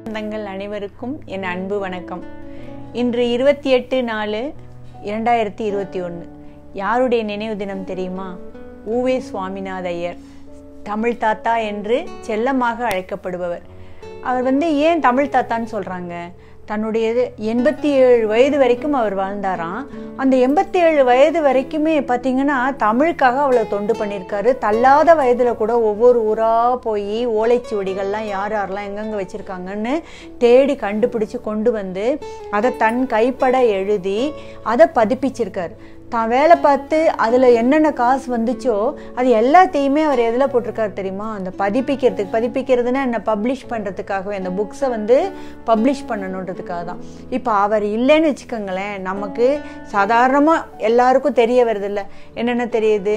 சொந்தங்கள் அனைவருக்கும் என் அன்பு வணக்கம் இன்று இருபத்தி எட்டு நாலு இரண்டாயிரத்தி இருபத்தி ஒன்று யாருடைய நினைவு தினம் தெரியுமா ஊவே சுவாமிநாத ஐயர் தமிழ் தாத்தா என்று செல்லமாக அழைக்கப்படுபவர் அவர் வந்து ஏன் தமிழ் தாத்தான்னு சொல்கிறாங்க தன்னுடைய எண்பத்தி ஏழு வயது வரைக்கும் அவர் வாழ்ந்தாராம் அந்த எண்பத்தி ஏழு வயது வரைக்குமே பார்த்தீங்கன்னா தமிழுக்காக அவ்வளோ தொண்டு பண்ணியிருக்காரு தள்ளாத வயதில் கூட ஒவ்வொரு ஊராக போய் ஓலைச்சுவடிகள்லாம் யார் யாரெல்லாம் எங்கெங்கே வச்சுருக்காங்கன்னு தேடி கண்டுபிடிச்சு கொண்டு வந்து அதை தன் கைப்பட எழுதி அதை பதிப்பிச்சிருக்காரு தான் வேலை பார்த்து அதில் என்னென்ன காசு வந்துச்சோ அது எல்லாத்தையுமே அவர் எதில் போட்டிருக்காரு தெரியுமா அந்த பதிப்பிக்கிறதுக்கு பதிப்பிக்கிறதுனா என்ன பப்ளிஷ் பண்ணுறதுக்காகவே அந்த புக்ஸை வந்து பப்ளிஷ் பண்ணணுன்றதுக்காக தான் இப்போ அவர் இல்லைன்னு வச்சுக்கோங்களேன் நமக்கு சாதாரணமாக எல்லாருக்கும் தெரிய வருதில்ல என்னென்ன தெரியுது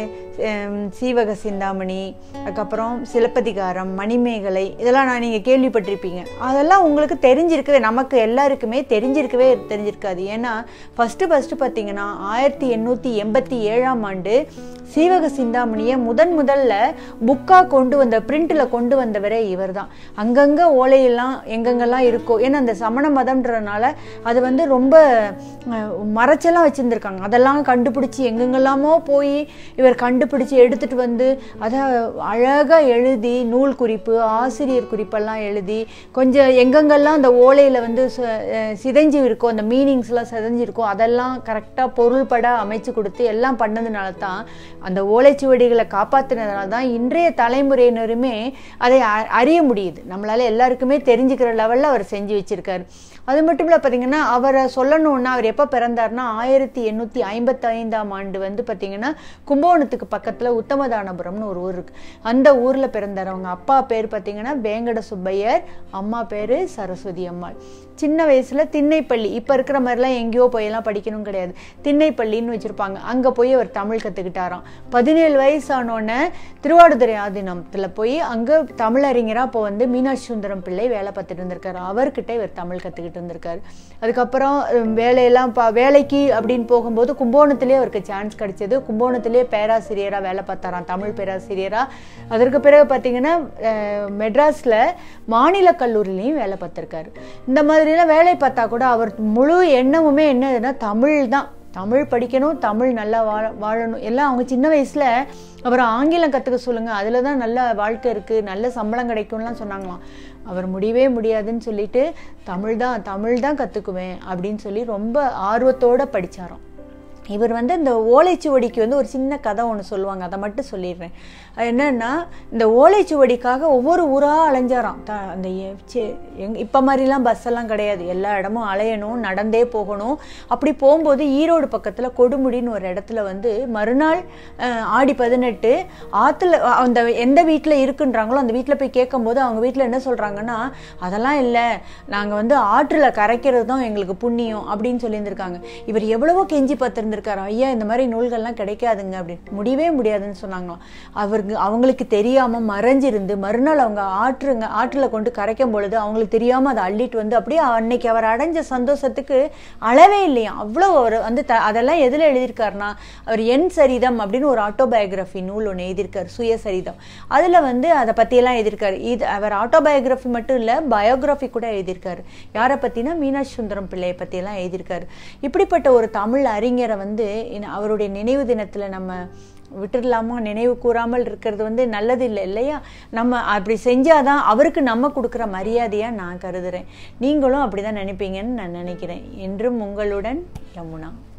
சீவக சிந்தாமணி அதுக்கப்புறம் சிலப்பதிகாரம் மணிமேகலை இதெல்லாம் நான் நீங்கள் கேள்விப்பட்டிருப்பீங்க அதெல்லாம் உங்களுக்கு தெரிஞ்சிருக்கவே நமக்கு எல்லாருக்குமே தெரிஞ்சிருக்கவே தெரிஞ்சிருக்காது ஏன்னா ஃபஸ்ட்டு ஃபஸ்ட்டு பார்த்தீங்கன்னா ஆயிரத்தி எண்ணூற்றி எண்பத்தி ஏழாம் ஆண்டு சீவக சிந்தாமணியை முதன் முதல்ல புக்காக கொண்டு வந்த பிரிண்டில் கொண்டு வந்தவரே இவர் தான் அங்கங்கே ஓலையெல்லாம் எங்கெங்கெல்லாம் இருக்கோ ஏன்னா அந்த சமண மதம்ன்றனால அது வந்து ரொம்ப மறைச்செல்லாம் வச்சுருந்துருக்காங்க அதெல்லாம் கண்டுபிடிச்சி எங்கெங்கெல்லாமோ போய் இவர் கண்டுபிடிச்சி எடுத்துகிட்டு வந்து அதை அழகாக எழுதி நூல் குறிப்பு ஆசிரியர் குறிப்பெல்லாம் எழுதி கொஞ்சம் எங்கெங்கெல்லாம் அந்த ஓலையில் வந்து சிதைஞ்சு இருக்கோ அந்த மீனிங்ஸ்லாம் சிதைஞ்சிருக்கோ அதெல்லாம் கரெக்டாக பொருள்பட அமைச்சு கொடுத்து எல்லாம் பண்ணதுனால தான் அந்த ஓலைச்சுவடிகளை காப்பாற்றினதுனால தான் இன்றைய தலைமுறையினருமே அதை அறிய முடியுது நம்மளால எல்லாருக்குமே தெரிஞ்சுக்கிற லெவலில் அவர் செஞ்சு வச்சிருக்காரு அது மட்டும் இல்லை பார்த்தீங்கன்னா அவரை சொல்லணுன்னா அவர் எப்போ பிறந்தார்னா ஆயிரத்தி எண்ணூற்றி ஐம்பத்தி ஐந்தாம் ஆண்டு வந்து பார்த்தீங்கன்னா கும்பகோணத்துக்கு பக்கத்தில் உத்தமதானபுரம்னு ஒரு ஊர் இருக்குது அந்த ஊரில் பிறந்தார் அவங்க அப்பா பேர் பார்த்தீங்கன்னா வேங்கட சுப்பையர் அம்மா பேர் சரஸ்வதி அம்மாள் சின்ன வயசில் திண்ணைப்பள்ளி இப்போ இருக்கிற மாதிரிலாம் எங்கேயோ போயெல்லாம் படிக்கணும் கிடையாது திண்ணைப்பள்ளின்னு வச்சுருப்பாங்க அங்கே போய் அவர் தமிழ் கற்றுக்கிட்டாராம் பதினேழு வயசானோடனே திருவாடுதுறை ஆதீனத்தில் போய் அங்கே தமிழறிஞராக இப்போ வந்து மீனாட்சி சுந்தரம் பிள்ளை வேலை பார்த்துட்டு இருந்திருக்காரு அவர்கிட்ட இவர் தமிழ் கற்றுக்கிட்டு இருந்திருக்காரு அதுக்கப்புறம் வேலையெல்லாம் பா வேலைக்கு அப்படின்னு போகும்போது கும்போணத்திலே அவருக்கு சான்ஸ் கிடைச்சது கும்போணத்திலே பேராசிரியராக வேலை பார்த்தாராம் தமிழ் பேராசிரியராக அதற்கு பிறகு பார்த்தீங்கன்னா மெட்ராஸில் மாநில கல்லூரிலையும் வேலை பார்த்துருக்காரு இந்த மாதிரிலாம் வேலை பார்த்தா கூட அவர் முழு எண்ணமுமே என்னதுன்னா தமிழ் தான் தமிழ் படிக்கணும் தமிழ் நல்லா வாழ வாழணும் எல்லாம் அவங்க சின்ன வயசில் அவர் ஆங்கிலம் கற்றுக்க சொல்லுங்கள் அதில் தான் நல்ல வாழ்க்கை இருக்குது நல்ல சம்பளம் கிடைக்கும்லாம் சொன்னாங்களாம் அவர் முடியவே முடியாதுன்னு சொல்லிட்டு தமிழ் தான் தமிழ் தான் கற்றுக்குவேன் அப்படின்னு சொல்லி ரொம்ப ஆர்வத்தோடு படித்தாராம் இவர் வந்து இந்த ஓலைச்சுவடிக்கு வந்து ஒரு சின்ன கதை ஒன்று சொல்லுவாங்க அதை மட்டும் சொல்லிடுறேன் என்னன்னா இந்த ஓலைச்சுவடிக்காக ஒவ்வொரு ஊராக அலைஞ்சாராம் த அந்த எங் இப்போ மாதிரிலாம் பஸ் எல்லாம் கிடையாது எல்லா இடமும் அலையணும் நடந்தே போகணும் அப்படி போகும்போது ஈரோடு பக்கத்தில் கொடுமுடின்னு ஒரு இடத்துல வந்து மறுநாள் ஆடி பதினெட்டு ஆற்றுல அந்த எந்த வீட்டில் இருக்குன்றாங்களோ அந்த வீட்டில் போய் கேட்கும்போது அவங்க வீட்டில் என்ன சொல்கிறாங்கன்னா அதெல்லாம் இல்லை நாங்கள் வந்து ஆற்றில் கரைக்கிறது தான் எங்களுக்கு புண்ணியம் அப்படின்னு சொல்லியிருந்திருக்காங்க இவர் எவ்வளவோ கெஞ்சி பார்த்துருந்து இருந்திருக்காரு ஐயா இந்த மாதிரி நூல்கள்லாம் கிடைக்காதுங்க அப்படின்னு முடியவே முடியாதுன்னு சொன்னாங்களாம் அவருக்கு அவங்களுக்கு தெரியாம மறைஞ்சிருந்து மறுநாள் அவங்க ஆற்றுங்க ஆற்றுல கொண்டு கரைக்கும் பொழுது அவங்களுக்கு தெரியாம அதை அள்ளிட்டு வந்து அப்படியே அன்னைக்கு அவர் அடைஞ்ச சந்தோஷத்துக்கு அளவே இல்லையா அவ்வளோ அவர் வந்து த அதெல்லாம் எதில் எழுதியிருக்காருனா அவர் என் சரிதம் அப்படின்னு ஒரு ஆட்டோபயோகிராஃபி நூல் ஒன்று எழுதியிருக்காரு சுயசரிதம் அதில் வந்து அதை பற்றியெல்லாம் எழுதியிருக்காரு இது அவர் ஆட்டோபயோகிராஃபி மட்டும் இல்லை பயோகிராஃபி கூட எழுதியிருக்காரு யாரை பற்றினா மீனாட்சி சுந்தரம் பிள்ளையை பற்றியெல்லாம் எழுதியிருக்காரு இப்படிப்பட்ட ஒரு தமிழ் அறிஞரை வந்து அவருடைய நினைவு தினத்தில் நம்ம விட்டுடலாமா நினைவு கூறாமல் இருக்கிறது வந்து நல்லது இல்லை இல்லையா நம்ம அப்படி செஞ்சாதான் அவருக்கு நம்ம கொடுக்குற மரியாதையாக நான் கருதுகிறேன் நீங்களும் அப்படி தான் நினைப்பீங்கன்னு நான் நினைக்கிறேன் என்றும் உங்களுடன் யமுனா